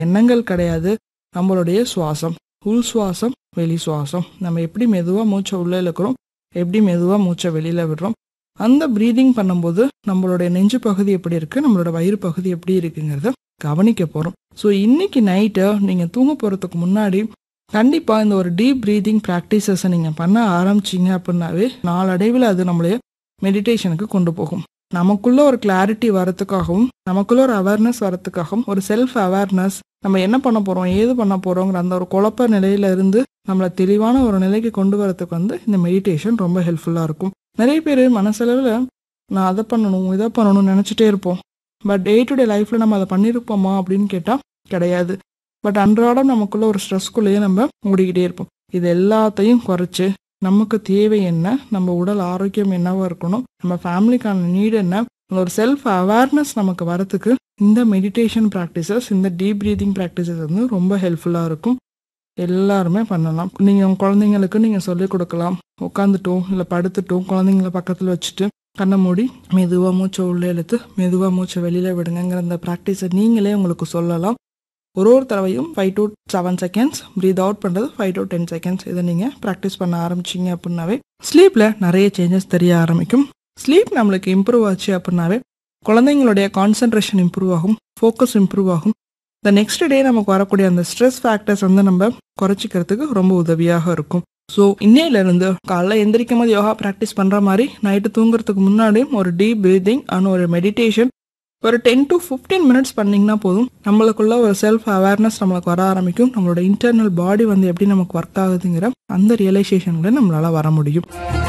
எண்ணங்கள் கிடையாது நம்மளுடைய சுவாசம் உள் சுவாசம் வெளி சுவாசம் நம்ம எப்படி மெதுவாக மூச்சை உள்ளே இழுக்கிறோம் எப்படி மெதுவாக மூச்சை வெளியில் விடுறோம் அந்த ப்ரீதிங் பண்ணும்போது நம்மளுடைய நெஞ்சு பகுதி எப்படி இருக்குது நம்மளோட வயிறு பகுதி எப்படி இருக்குங்கிறத கவனிக்க போகிறோம் ஸோ இன்னைக்கு நைட்டு நீங்கள் தூங்க போகிறதுக்கு முன்னாடி கண்டிப்பாக இந்த ஒரு டீப் ப்ரீதிங் ப்ராக்டிசஸை நீங்கள் பண்ண ஆரம்பிச்சிங்க அப்படின்னாவே நாளடைவில் அது நம்மளைய மெடிடேஷனுக்கு கொண்டு போகும் நமக்குள்ள ஒரு கிளாரிட்டி வரத்துக்காகவும் நமக்குள்ள ஒரு அவேர்னஸ் வரத்துக்காகவும் ஒரு செல்ஃப் அவேர்னஸ் நம்ம என்ன பண்ண போறோம் ஏது பண்ண போறோங்கிற அந்த ஒரு குழப்ப நிலையில இருந்து நம்மளை தெளிவான ஒரு நிலைக்கு கொண்டு வரதுக்கு வந்து இந்த மெடிடேஷன் ரொம்ப ஹெல்ப்ஃபுல்லா இருக்கும் நிறைய பேர் மனசளவில் நான் அதை பண்ணணும் இதை பண்ணணும்னு நினச்சிட்டே இருப்போம் பட் டே டு டே லைஃப்ல நம்ம அதை பண்ணியிருப்போமா அப்படின்னு கேட்டால் கிடையாது பட் அன்றாடம் நமக்குள்ள ஒரு ஸ்ட்ரெஸ்க்குள்ளேயே நம்ம ஓடிக்கிட்டே இருப்போம் இது எல்லாத்தையும் குறைச்சு நமக்கு தேவை என்ன நம்ம உடல் ஆரோக்கியம் என்னவா இருக்கணும் நம்ம ஃபேமிலிக்கான நீடு என்ன அந்த ஒரு செல்ஃப் அவேர்னஸ் நமக்கு வரத்துக்கு இந்த மெடிடேஷன் ப்ராக்டிசஸ் இந்த டீப் ப்ரீதிங் ப்ராக்டிசஸ் வந்து ரொம்ப ஹெல்ப்ஃபுல்லாக இருக்கும் எல்லாருமே பண்ணலாம் நீங்கள் உங்கள் குழந்தைங்களுக்கு நீங்கள் சொல்லிக் கொடுக்கலாம் உட்காந்துட்டோம் இல்லை படுத்துட்டோம் குழந்தைங்கள பக்கத்தில் வச்சுட்டு கண்ணை மூடி மெதுவாக மூச்சை உள்ளே இழுத்து மெதுவாக மூச்சை வெளியில் விடுங்கங்கிற அந்த ப்ராக்டிஸை நீங்களே உங்களுக்கு சொல்லலாம் ஒரு ஒரு தடவையும் five to seven seconds breathe out பண்ணுறது ஃபைவ் டு டென் செகண்ட்ஸ் இதை நீங்கள் ப்ராக்டிஸ் பண்ண ஆரம்பிச்சிங்க அப்படின்னாவே ஸ்லீப்பில் நிறைய சேஞ்சஸ் தெரிய ஆரம்பிக்கும் ஸ்லீப் நம்மளுக்கு இம்ப்ரூவ் ஆச்சு அப்படின்னாவே குழந்தைங்களுடைய கான்சென்ட்ரேஷன் இம்ப்ரூவ் ஆகும் ஃபோக்கஸ் இம்ப்ரூவ் ஆகும் இந்த நெக்ஸ்ட் டே நமக்கு வரக்கூடிய அந்த ஸ்ட்ரெஸ் ஃபேக்டர்ஸ் வந்து நம்ம குறைச்சிக்கிறதுக்கு ரொம்ப உதவியாக இருக்கும் ஸோ இன்னையிலேருந்து காலைல எந்திரிக்கும் போது யோகா ப்ராக்டிஸ் பண்ணுற மாதிரி நைட்டு தூங்குறதுக்கு முன்னாடியும் ஒரு டீப் பிரீதிங் அண்ட் ஒரு மெடிடேஷன் ஒரு டென் டு ஃபிஃப்டீன் மினிட்ஸ் பண்ணிங்கன்னா போதும் நம்மளுக்குள்ள ஒரு செல்ஃப் அவேர்னஸ் நம்மளுக்கு வர ஆரம்பிக்கும் நம்மளோட இன்டர்னல் பாடி வந்து எப்படி நமக்கு ஒர்க் ஆகுதுங்கிற அந்த ரியலைசேஷன்ல நம்மளால வர முடியும்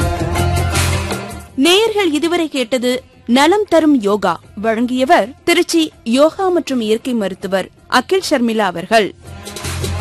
நேயர்கள் இதுவரை கேட்டது நலம் தரும் யோகா வழங்கியவர் திருச்சி யோகா மற்றும் இயற்கை மருத்துவர் அகில் ஷர்மிளா அவர்கள்